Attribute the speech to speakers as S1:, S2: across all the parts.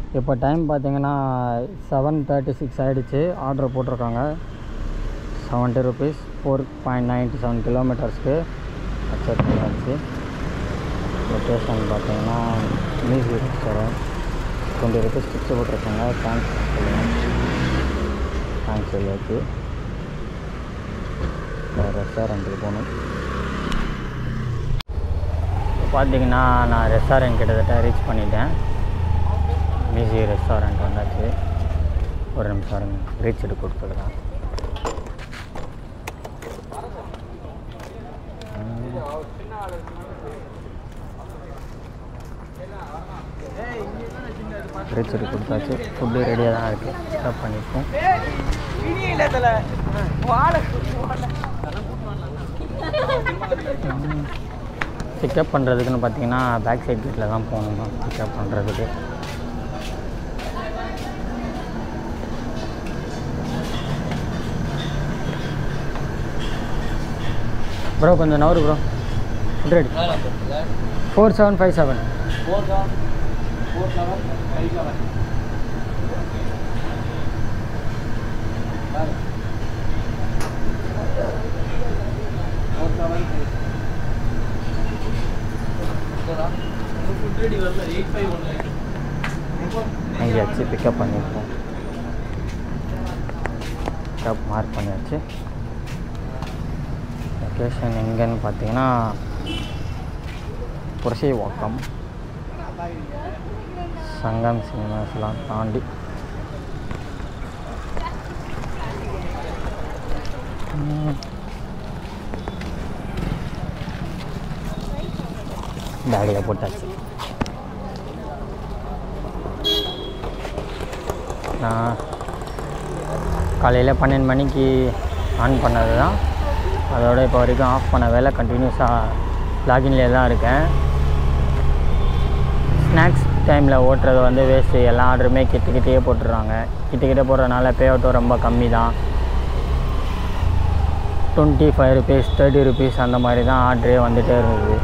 S1: இப்போ டைம் பார்த்தீங்கன்னா seven thirty six ஆகிடுச்சு ஆர்டர் போட்டிருக்காங்க seventy rupees four point ninety seven கிலோமீட்டர்ஸ்க்கு அக்செப்ட் பண்ணியாச்சு லொக்கேஷன் பார்த்தீங்கன்னா music restaurant twenty rupees tips போட்டிருக்காங்க தேங்க்ஸ் சொல்லுங்கள் தேங்க்ஸ் சொல்லியாச்சு ரெஸ்டாரண்ட்டுக்கு போகணும் பார்த்தீங்கன்னா நான் ரெஸ்டாரண்ட் கிட்டத்தட்ட ரீச் பண்ணிட்டேன் மியூசிக் ரெஸ்டாரண்ட் வந்தாச்சு ஒரு நிமிஷம் இருங்க ரீச் எடுத்து கொடுத்துருக்கேன் ரீச் எடுத்து கொடுத்தாச்சு ஃபுட்டு ரெடியாக தான் இருக்குது பிக்கப் பண்ணிப்போம் பிக்கப் பண்ணுறதுக்குன்னு பார்த்தீங்கன்னா பேக் சைட் கேட்டில் தான் போகணும் பிக்கப் பண்ணுறதுக்கு ப்ரோ கொஞ்சம் நவரு bro food ready four seven five seven அங்கேயாச்சு பிக்கப் பண்ணியிருக்கோம் பிக்கப் மார்க் பண்ணியாச்சு லொக்கேஷன் எங்கேன்னு பார்த்தீங்கன்னா புரசை வாக்கம் சங்கம் சினிமாஸ்லாம் தாண்டி ம். பேக்கில் போட்டாச்சு நான் காலையில் பன்னெண்டு மணிக்கு ஆன் பண்ணது தான் அதோட இப்போ வரைக்கும் ஆஃப் பண்ண வேலை கண்டினியூஸாக லாகின்லேயே தான் இருக்கேன் ஸ்நாக்ஸ் டைமில் ஓட்டுறது வந்து வேஸ்ட்டு எல்லா ஆர்டருமே கிட்டக்கிட்டே போட்டுடுறாங்க கிட்டக்கிட்டே போடுறதுனால பே அவுட்டும் ரொம்ப கம்மி தான் twenty five rupees thirty rupees அந்த மாதிரி தான் ஆர்டரே வந்துகிட்டே இருந்தது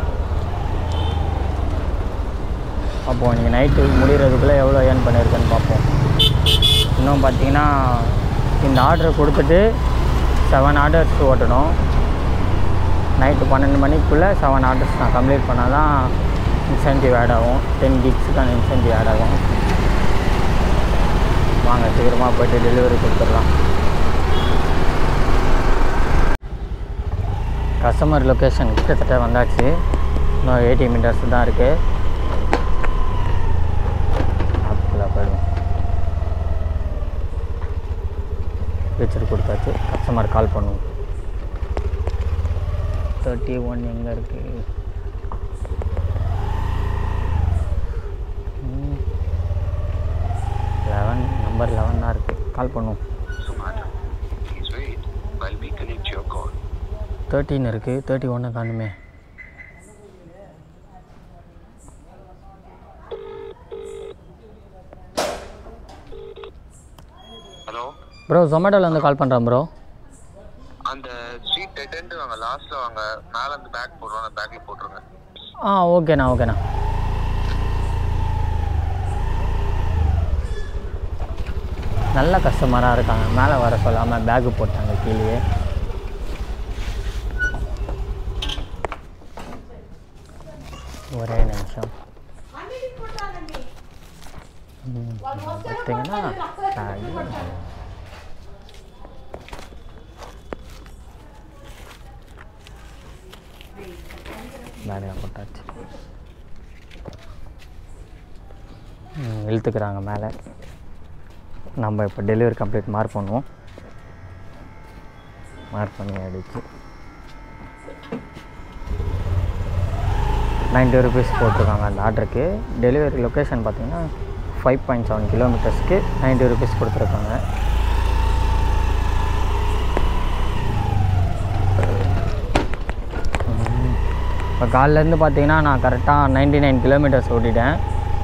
S1: அப்போது இன்றைக்கி நைட்டு முடிகிறதுக்குள்ளே எவ்வளோ ஏர்ன் பண்ணியிருக்கேன்னு பார்ப்போம் இன்னும் பார்த்தீங்கன்னா இந்த ஆர்டர் கொடுத்துட்டு செவன் ஆர்டர்ஸ் ஓட்டணும் நைட்டு பன்னெண்டு மணிக்குள்ளே செவன் ஆர்டர்ஸ் நான் கம்ப்ளீட் பண்ணால் தான் இன்சென்டிவ் ஆட் ஆகும் டென் கிக்ஸுக்கான இன்சென்டிவ் ஆட் ஆகும் வாங்க சீக்கிரமாக போய்ட்டு டெலிவரி கொடுத்துடலாம் கஸ்டமர் லொக்கேஷன் கிட்டத்தட்ட வந்தாச்சு இன்னும் எயிட்டி மீட்டர்ஸ் தான் இருக்குது ஆப்பில் போயிடுவோம் வச்சுட்டு கொடுத்தாச்சு கஸ்டமர் கால் பண்ணுவோம் தேர்ட்டி ஒன் எங்கே இருக்குது லெவன் நம்பர் லெவன் தான் இருக்குது கால் பண்ணுவோம்
S2: Sumatra. Please wait while we connect your call.
S1: Thirteen இருக்குது தேர்ட்டி ஒன்று காணுமே
S2: ஹலோ
S1: ப்ரோ ஜொமேட்டோலேருந்து கால் பண்ணுறேன் ப்ரோ
S2: அந்த ஸ்ட்ரீட் டென்ட் வாங்க லாஸ்ட்ல வாங்க மேல இருந்து பேக் போடுறோம் அந்த பேக்ல போட்டுருங்க
S1: ஆ ஓகேண்ணா ஓகேண்ணா நல்ல கஸ்டமராக இருக்காங்க மேலே வர சொல்லாமல் பேக்கு போட்டாங்க கீழே ஒரே நிமிஷம் ம், பார்த்தீங்கன்னா bag. பேக்கில் போட்டாச்சு ம், இழுத்துக்கிறாங்க மேலே நம்ம இப்போ டெலிவரி கம்ப்ளீட் மார்க் பண்ணுவோம் மார்க் பண்ணி அடிச்சு நைன்ட்டி ருபீஸ் போட்டிருக்காங்க அந்த ஆர்டருக்கு டெலிவரி லொக்கேஷன் பார்த்தீங்கன்னா ஃபைவ் பாயிண்ட் செவன் கிலோமீட்டர்ஸ்க்கு நைன்ட்டி ருபீஸ் கொடுத்துருக்காங்க இப்போ காலிலேருந்து பார்த்தீங்கன்னா நான் கரெக்டாக நைன்டி நைன் கிலோமீட்டர்ஸ் ஓட்டிட்டேன்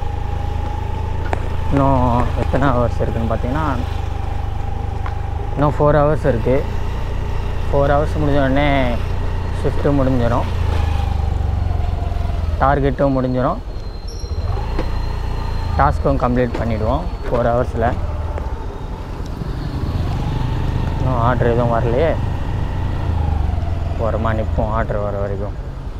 S1: இன்னும் எத்தனை ஹவர்ஸ் இருக்குதுன்னு பார்த்தீங்கன்னா இன்னும் ஃபோர் ஹவர்ஸ் இருக்குது ஃபோர் ஹவர்ஸ் முடிஞ்ச உடனே ஷிஃப்ட்டு முடிஞ்சிடும் டார்கெட்டும் முடிஞ்சிடும் டாஸ்க்கும் கம்ப்ளீட் பண்ணிவிடுவோம் ஃபோர் ஹவர்ஸில் இன்னும் ஆர்டர் எதுவும் வரலையே ஓரமாக நிற்போம் ஆர்டர் வர வரைக்கும்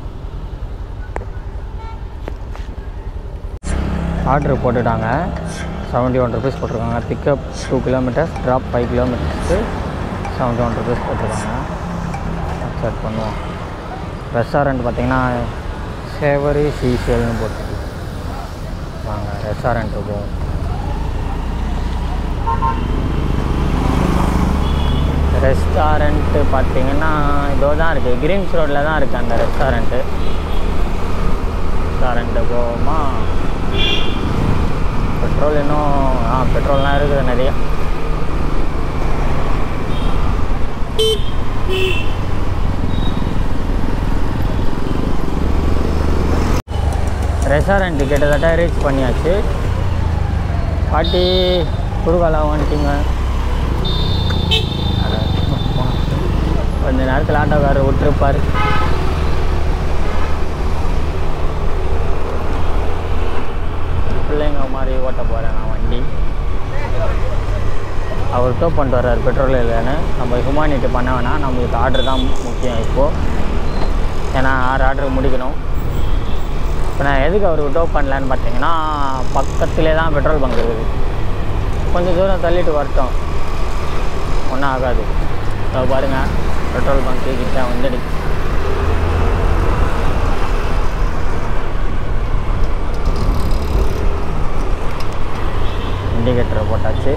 S1: ஆர்டர் போட்டுட்டாங்க செவன்ட்டி ஒன் ருபீஸ் போட்டிருக்காங்க pickup two kilometres drop five கிலோமீட்டர்ஸ்க்கு செவன்ட்டி ஒன் ருபீஸ் போட்டிருக்காங்க செக் பண்ணுவோம் ரெஸ்டாரண்ட் பார்த்தீங்கன்னா சேவரி சீசல்னு போட்டு வாங்க ரெஸ்டாரண்ட் இருக்கும் ரெஸ்டாரண்ட்டு பார்த்தீங்கன்னா இதோ தான் இருக்குது கிரீன்ஸ் ரோட்டில் தான் இருக்குது அந்த ரெஸ்டாரண்ட்டு ரெஸ்டாரண்ட்டு போவோமா பெட்ரோல் இன்னும் ஆ பெட்ரோல்லாம் இருக்குது நிறையா ரெஸ்டாரண்ட்டு கிட்டத்தட்ட ரீச் பண்ணியாச்சு பாட்டி குறுகால வந்துட்டீங்க அட, போங்க. கொஞ்ச நேரத்தில் ஆட்டோக்காரர் விட்டுருப்பார் பிள்ளைங்க மாதிரி ஓட்ட போகிறேன் நான் வண்டி அவர் டோ பண்ணிட்டு வர்றாரு பெட்ரோல் இல்லைன்னு நம்ம ஹியூமானிட்டி பண்ண வேணாம் நம்மளுக்கு ஆர்டர் தான் முக்கியம் இப்போது ஏன்னா ஆறு ஆர்டர் முடிக்கணும் இப்போ நான் எதுக்கு அவருக்கு டோ பண்ணலான்னு பார்த்தீங்கன்னா பக்கத்துலேயே தான் பெட்ரோல் பங்க் இருக்குது கொஞ்சம் தூரம் தள்ளிட்டு வரட்டும் ஒன்றும் ஆகாது இதோ பாருங்கள் பெட்ரோல் பங்க்கு கிட்ட வந்துடுச்சு இண்டிகேட்டரை போட்டாச்சு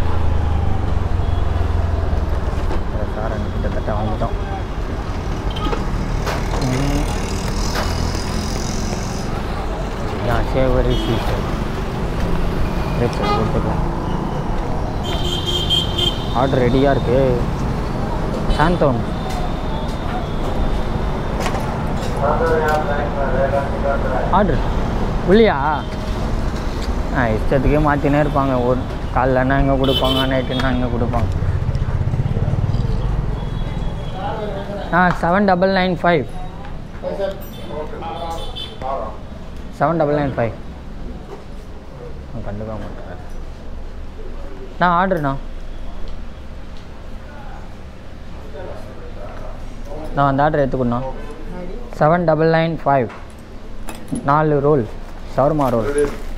S1: சாரன் கிட்டத்தட்ட வந்துட்டோம் ம். இதுதான் சேவரி சீசல் ரேச்சல் கொடுத்துக்கலாம் ஆர்டர் ரெடியாக இருக்குது சாந்தோம் ஆர்டர் உள்ளியா ஆ இஷ்டத்துக்கே மாற்றினே இருப்பாங்க ஒரு காலைலன்னா இங்கே கொடுப்பாங்க நைட்டுன்னா இங்கே கொடுப்பாங்க ஆ seven double nine five seven double nine five கண்டுக்க மாட்டேன் நான் ஆர்டர்ண்ணா நான் அந்த ஆர்டர் எடுத்துக்கணும் செவன் டபுள் நைன் ஃபைவ் நாலு ரோல் ஷவர்மா ரோல்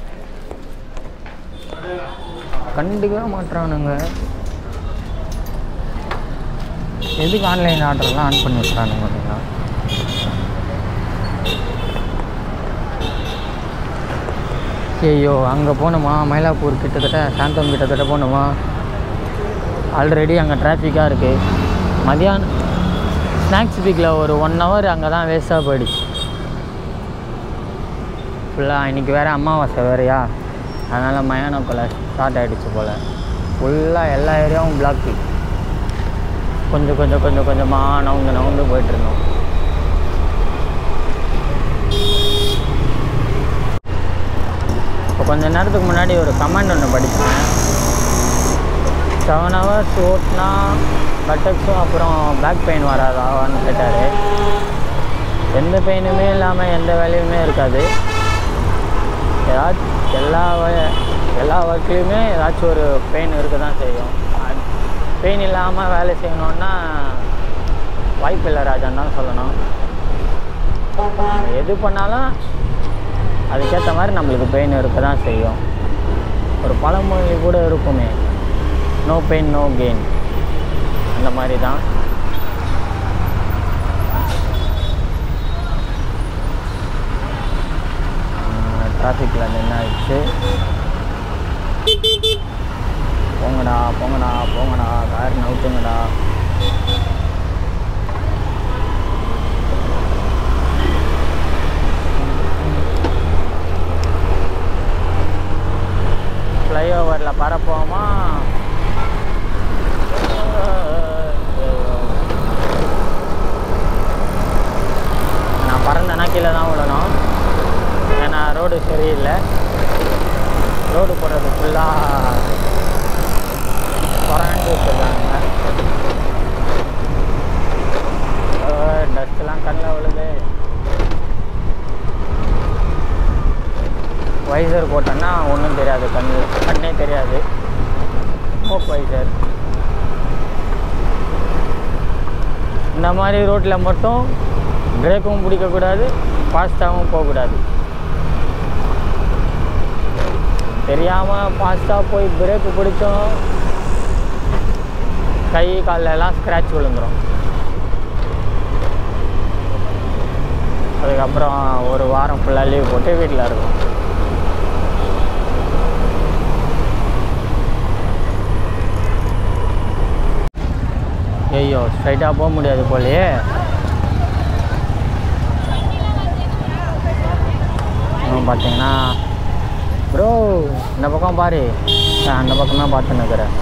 S1: கண்டுக்கவே மாட்டுறானுங்க எதுக்கு ஆன்லைன் ஆர்டர்லாம் ஆன் பண்ணி வச்சுறானுங்க பார்த்தீங்களா ஐயோ அங்கே போகணுமா மயிலாப்பூர் கிட்டத்தட்ட சாந்தம் கிட்டத்தட்ட போகணுமா ஆல்ரெடி அங்கே டிராஃபிக்காக இருக்குது மதியானம் ஸ்நாக்ஸ் பீக்கில் ஒரு ஒன் ஹவர் அங்கே தான் வேஸ்ட்டாக போயிடுச்சு ஃபுல்லாக இன்றைக்கி வேறு அமாவாசை வேறையா அதனால் மயான கொலை ஸ்டார்ட் ஆகிடுச்சு போல் ஃபுல்லாக எல்லா ஏரியாவும் பிளாக்கு கொஞ்சம் கொஞ்சம் கொஞ்சம் கொஞ்சமாக நவுந்து நவுந்து போயிட்டுருந்தோம் இப்போ கொஞ்ச நேரத்துக்கு முன்னாடி ஒரு கமெண்ட் ஒன்று படித்தேன் செவன் ஹவர்ஸ் ஓட்டினா பட்டக்ஸும் அப்புறம் பேக் பெயின் வராதான்னு கேட்டார் எந்த பெயினுமே இல்லாமல் எந்த வேலையுமே இருக்காது ஏதாச்சும் எல்லா வ- எல்லா ஒர்க்லேயுமே ஏதாச்சும் ஒரு பெயின் இருக்க தான் செய்யும் பெயின் இல்லாமல் வேலை செய்யணுன்னா வாய்ப்பு இல்லை ராஜான்னு தான் சொல்லணும் நம்ம எது பண்ணாலும் அதுக்கேற்ற மாதிரி நம்மளுக்கு பெயின் இருக்க தான் செய்யும் ஒரு பழமொழி கூட இருக்குமே நோ பெயின் நோ கெயின் அந்த மாதிரி தான் டிராஃபிக்கில் நின்னாயிடுச்சு போங்கடா போங்கடா போங்கடா கார் நவுத்துங்கடா ஃப்ளைஓவரில் பரப்போமா நான் பறந்தேன்னா கீழே தான் விழணும் ஏன்னா ரோடு சரியில்லை ரோடு போடுறது ஃபுல்லாக குறாண்டு வச்சுருக்காங்க டஸ்ட்லாம் கண்ணில் விழுது வைசர் போட்டோன்னா ஒன்றும் தெரியாது கண்ணு கண்ணே தெரியாது ஸ்மோக் வைசர் இந்த மாதிரி ரோட்டில் மட்டும் பிரேக்கும் பிடிக்கக்கூடாது ஃபாஸ்ட்டாகவும் போகக்கூடாது தெரியாமல் ஃபாஸ்ட்டாக போய் பிரேக்கு பிடிச்சோம் கை கால்ல எல்லாம் ஸ்க்ராட்ச் விழுந்துடும் அதுக்கப்புறம் ஒரு வாரம் ஃபுல்லாக லீவ் போட்டு வீட்டில் இருக்கும் ஐயோ ஸ்ட்ரைட்டாக போக முடியாது போலயே இன்னும் பார்த்தீங்கன்னா ப்ரோ இந்த பக்கம் பாரு நான் அந்த பக்கம் தான் பார்த்துன்னு இருக்கிறேன்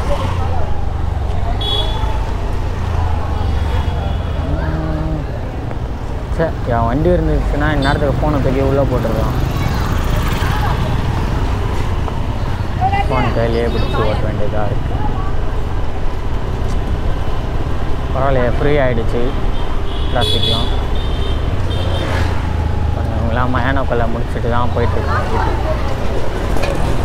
S1: சரி என் வண்டி இருந்துச்சுன்னா இந்நேரத்துக்கு ஃபோனை தூக்கி உள்ளே போட்டுருக்கலாம் ஃபோன் கையிலேயே பிடிச்சி ஓட்ட வேண்டியதாக இருக்குது பரவாயில்லையே ஃப்ரீ ஆகிடுச்சு டிராஃபிக்லாம் இவங்களாம் மயானக்குள்ளே முடிச்சுட்டு தான் போயிட்டுருக்காங்க வீட்டுக்கு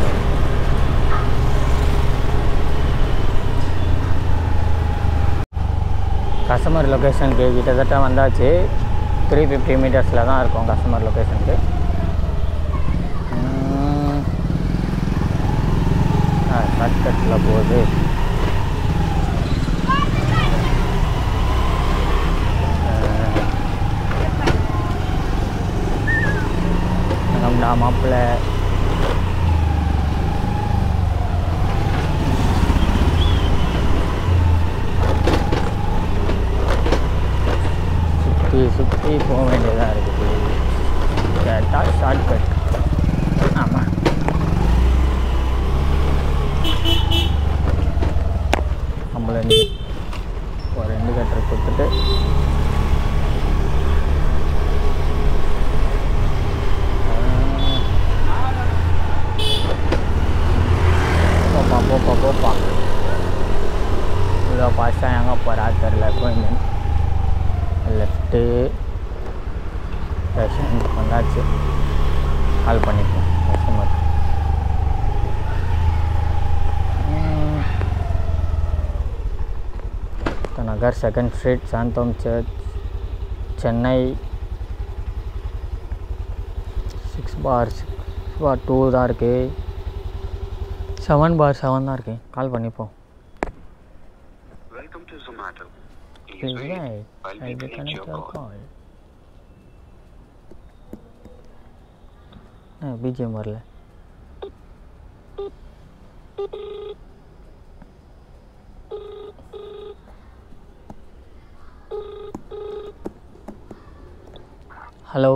S1: கஸ்டமர் லொக்கேஷனுக்கு கிட்டத்தட்ட வந்தாச்சு த்ரீ ஃபிஃப்டி மீட்டர்ஸில் தான் இருக்கும் கஸ்டமர் லொக்கேஷனுக்கு ஷார்ட்கட்டில் போகுது நம்மடா மாப்பிள்ளை சுற்றி சுற்றி போக வேண்டியதாக இருக்குது கேட்டால் ஷார்ட்கட் ஆமாம் நம்மள இருந்து ஒரு ரெண்டு கட்டர் கொடுத்துட்டு போப்பா போப்பா போப்பா இவ்வளோ பாஸ்ட்டாக எங்கே போகிறா தெரில கொஞ்சம் லெஃப்ட்டு ஸ்டேஷன் வந்தாச்சு கால் பண்ணிப்போம் customer Nagar second street Santhome church Chennai six four six four two தான் இருக்குது செவன் பார் செவன் தான் இருக்குது கால் பண்ணிப்போம்
S2: Welcome to Zomato. Please
S1: Please
S2: wait
S1: wait.
S2: while we
S1: I'll be
S2: connect
S1: connect
S2: your
S1: your
S2: call.
S1: call. ஆ BGM வரல hello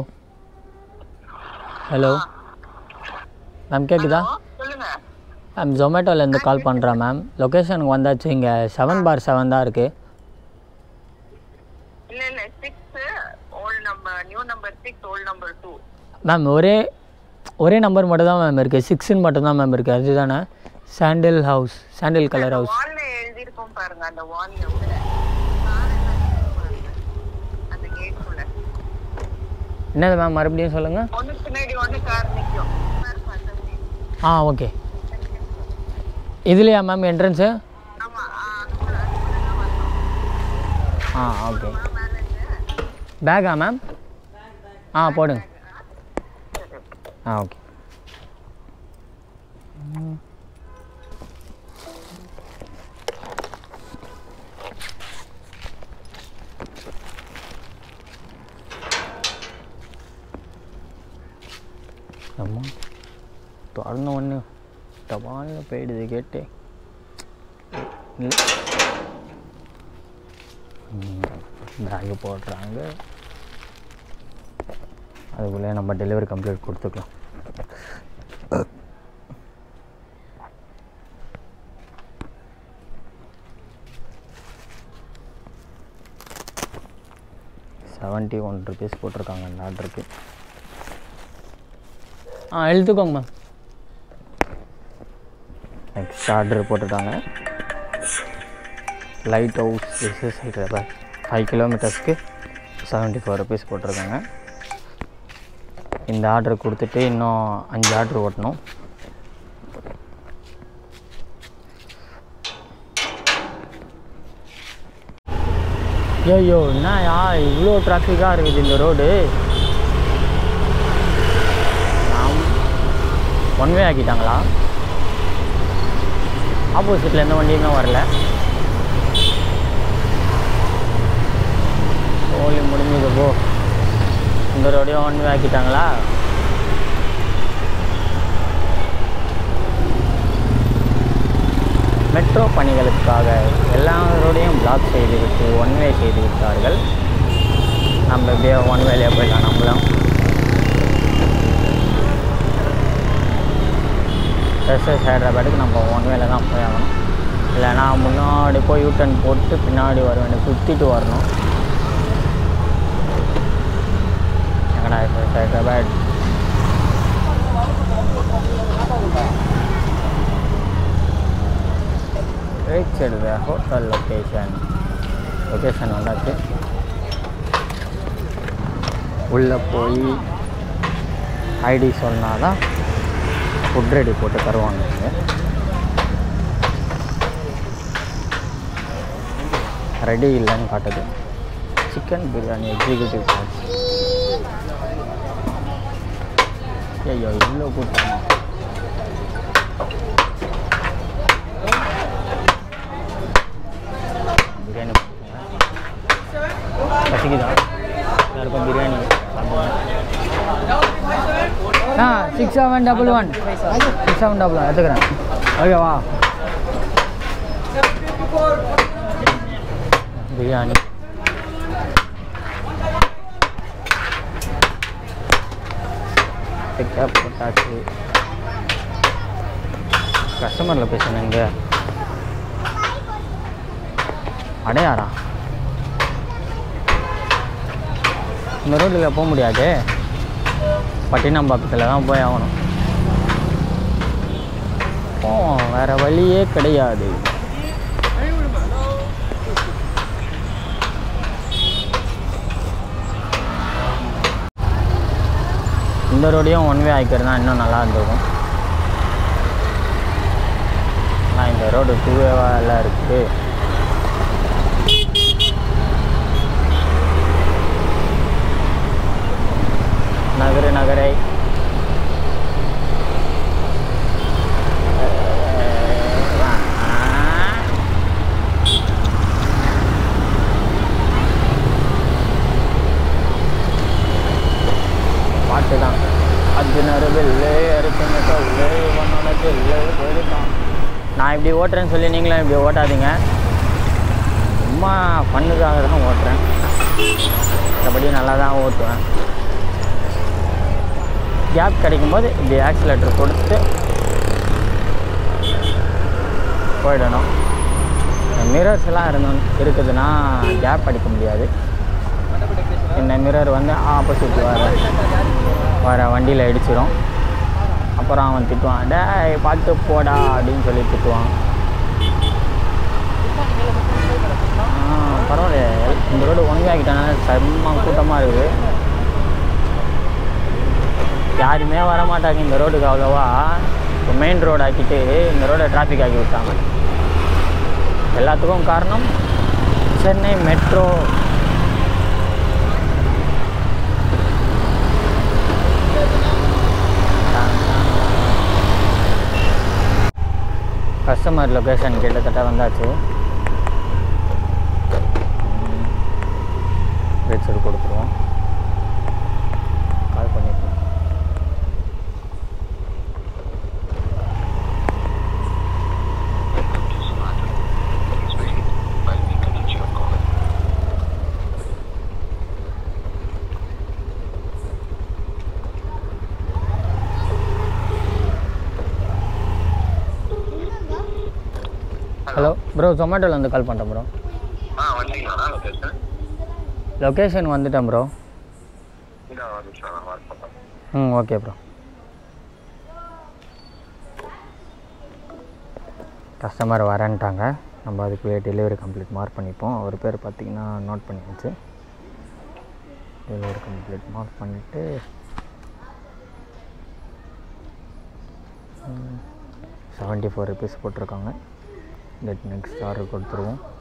S1: hello ma'am கேட்குதா
S2: சொல்லுங்க
S1: ma'am ஜொமேட்டோலேருந்து கால் பண்ணுறேன் மேம் லொக்கேஷனுக்கு வந்தாச்சு இங்கே செவன் பார் செவன் தான் இருக்குது
S3: இல்ல இல்ல six old number new number six old number two
S1: ma'am ஒரே ஒரே நம்பர் மட்டும் தான் மேம் இருக்குது சிக்ஸ்ன்னு மட்டும் தான் மேம் இருக்குது அதுதானே sandal house sandal colour house
S3: வால்ல எழுதிருக்கோம் பாருங்க அந்த வால்ல உள்ள அந்த கேட்குள்ள
S1: என்னது மேம் மறுபடியும் சொல்லுங்கள்
S3: ஒண்ணு பின்னாடி ஒண்ணு கார் நிக்கும் கார் பார்த்தது.
S1: ஆ ஓகே இதுலையா மேம் என்ட்ரன்ஸு
S3: ஆமா ஆ, அதுக்குள்ள அதுக்குள்ள தான் வரணும்.
S1: ஆ ஓகே
S3: ஆ, மேல இருந்து.
S1: பேக்கா மேம் ஆ போடுங்க ஆ ஓகே அம்மா திறந்த ஒன்று டபால்னு போயிடுது கேட்டு பேகு போடுறாங்க அதுக்குள்ளே நம்ம டெலிவரி கம்ப்ளீட் கொடுத்துக்கலாம் செவன்ட்டி ஒன் ருபீஸ் போட்டிருக்காங்க அந்த ஆர்டருக்கு ஆ எழுத்துக்கோங்க மேம் நெக்ஸ்ட் ஆர்டர் போட்டிருக்காங்க லைட் ஹவுஸ் எக்ஸசைஸ் ஃபைவ் கிலோமீட்டர்ஸ்க்கு செவன்ட்டி ஃபோர் ருபீஸ் போட்டிருக்காங்க இந்த ஆர்டர் கொடுத்துட்டு இன்னும் அஞ்சு ஆர்டர் ஓட்டணும் ஐயோ என்னயா இவ்வளோ டிராஃபிக்காக இருக்குது இந்த ரோடு ஒன் வே ஆக்கிட்டாங்களா ஆப்போசிட்டில் எந்த வண்டியுமே வரல ஓலி முடிஞ்சது போ இந்த ரோடையும் ஒன் வே ஆக்கிட்டாங்களா மெட்ரோ பணிகளுக்காக எல்லா ரோடையும் பிளாக் செய்துவிட்டு ஒன் வே செய்து விட்டார்கள் நம்ம எப்படியோ ஒன் வேலையாக போயிடலாம் நம்மளும் எஸ்எஸ் ஹைதராபாத்துக்கு நம்ம ஒன் வேல தான் போய் ஆகணும் இல்லைன்னா முன்னாடி போய் யூட்டன் போட்டு பின்னாடி வர வேண்டிய சுற்றிட்டு வரணும் எங்கடா எஸ்எஸ் ஹைதராபாத் ரீச் எடுத ஹோட்டல் லொக்கேஷன் லொக்கேஷன் வந்தாச்சு உள்ளே போய் ஐடி சொன்னால் தான் ஃபுட் ரெடி போட்டு தருவாங்க இங்கே ரெடி இல்லைன்னு காட்டுது சிக்கன் பிரியாணி எக்ஸிக்யூட்டிவ் சார்ஜ் ஐயோ இவ்வளோ கூட்டம் பிரியாணி பசிக்குதா எல்லாருக்கும் பிரியாணி சாப்பிடுவேன் ஆ six seven double one six seven double one எடுத்துக்கிறேன் ஓகேவா பிரியாணி பிக்கப் போட்டாச்சு கஸ்டமரில் பேசுனேங்க அடையாரா இந்த ரோட்டில் போக முடியாது பட்டினம்பாக்கத்தில் தான் போய் ஆகணும் போவோம் வேறு வழியே கிடையாது இந்த ரோடையும் ஒன் வே ஆக்கிக்கிறதா இன்னும் நல்லா இருந்திருக்கும் ஆனால் இந்த ரோடு டூ வேவாக எல்லாம் இருக்குது நகரு நகரை பாட்டு தான் அர்ஜுனர் வெள்ளு அரிசன கல்லு இவனோட ஜெல்லு போயிட்டான் நான் இப்படி ஓட்டுறேன்னு சொல்லி நீங்களும் இப்படி ஓட்டாதீங்க சும்மா பண்ணுக்காக தான் ஓட்டுறேன் மற்றபடி நல்லா தான் ஓட்டுவேன் கேப் கிடைக்கும்போது இப்படி ஆக்சிலேட்டர் கொடுத்து போயிடணும் மிரர்ஸ் எல்லாம் இருந்தோம் இருக்குதுன்னா கேப் அடிக்க முடியாது இந்த மிரர் வந்து ஆப்போசிட் வர வர வண்டியில் இடிச்சிடும் அப்புறம் அவன் திட்டுவான் டேய் பார்த்து போடா அப்படின்னு சொல்லி திட்டுவான் ஆ, பரவாயில்ல இந்த ரோடு ஒன்வே ஆக்கிட்டாங்க செம்ம கூட்டமாக இருக்குது யாருமே வர மாட்டாங்க இந்த ரோடுக்கு அவ்வளோவா இப்போ மெயின் ரோடு ஆக்கிட்டு இந்த ரோடை டிராஃபிக் ஆக்கி விட்டாங்க எல்லாத்துக்கும் காரணம் சென்னை மெட்ரோ கஸ்டமர் லொக்கேஷன் கிட்டத்தட்ட வந்தாச்சு ரேட்ஸ் கொடுத்துருவோம் கால் பண்ணிருக்கோம் ஹலோ ப்ரோ ஜொமேட்டோவில் வந்து கால் பண்ணுறேன் ப்ரோ
S2: ஆ வந்தீங்களா லொகேஷன்
S1: லொக்கேஷன் வந்துட்டேன் ப்ரோ
S2: இந்த ஒரு நிமிஷம் நான் வாட்ஸ் பண்ணுறேன்
S1: ம் ஓகே ப்ரோ கஸ்டமர் வரேன்ட்டாங்க நம்ம அதுக்கு டெலிவரி கம்ப்ளீட் மார்க் பண்ணிப்போம் அவர் பேர் பார்த்தீங்கன்னா நோட் பண்ணியாச்சு டெலிவரி கம்ப்ளீட் மார்க் பண்ணிவிட்டு செவன்ட்டி ஃபோர் ருபீஸ் போட்டிருக்காங்க கெட் நெக்ஸ்ட் ஆர்டர் கொடுத்துருவோம்